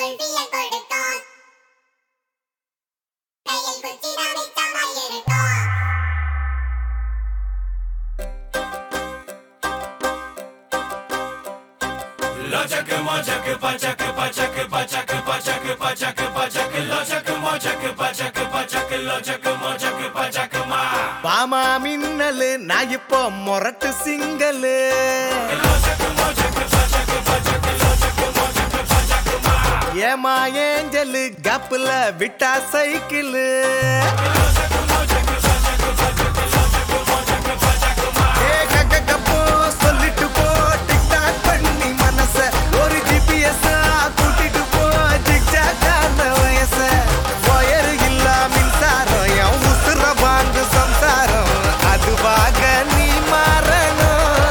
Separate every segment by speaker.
Speaker 1: கல்வியை கொடுத்தோம் கையில் குச்சிதான் மிச்சமாய் இருக்கும்
Speaker 2: Locak mocak pacak pacak pacak pacak pacak pacak locak mocak pacak pacak locak mocak pacak ma
Speaker 3: Bama மின்னலு நான் இப்போ மொரட்டு single
Speaker 2: locak mocak pacak pacak locak mocak pacak ma
Speaker 3: ஏமா angel கப்புல விட்டா சைக்கிளு ஏ கக்க கப்போ சொல்லிட்டு போ டிக்டாக் பண்ணி மனச ஒரு ஜிபிஎஸ் கூட்டிட்டு போ ஜிக்ஜாக்கான வயச ஒயரு இல்ல மின்சாரம் என் உசுர வாங்கு சம்சாரம் அதுவாக நீ மாறணும்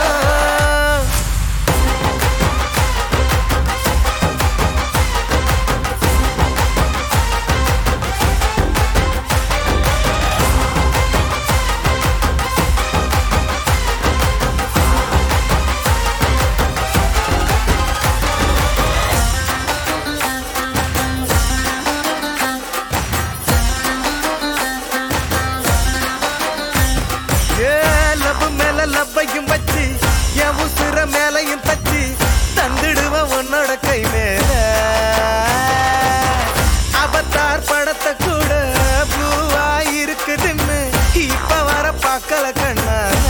Speaker 3: ஏ லவ் மேல லவ்வையும் வச்சு என் உசுர மேலையும் தச்சு தந்துடுவ உன்னோட கை மேல அவத்தார் படத்தை கூட ப்ளூவா இருக்குதுன்னு இப்ப வர பார்க்கல கண்ணால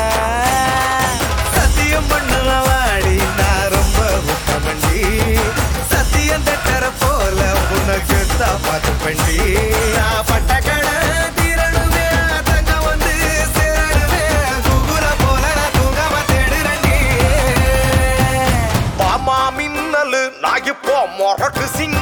Speaker 3: சத்தியம் பண்ணுவ வாடி நான் ரொம்ப உத்தமண்டி சத்தியம் தட்டற போல உனக்கு தான் பார்த்து பண்ணி நான் பட்ட கடை தீரணுமே தங்க வந்து சேரணுமே குகுல போல நான் தூங்காம தேடுறேன் பாமா மின்னலு நான் இப்போ மொரட்டு சிங்க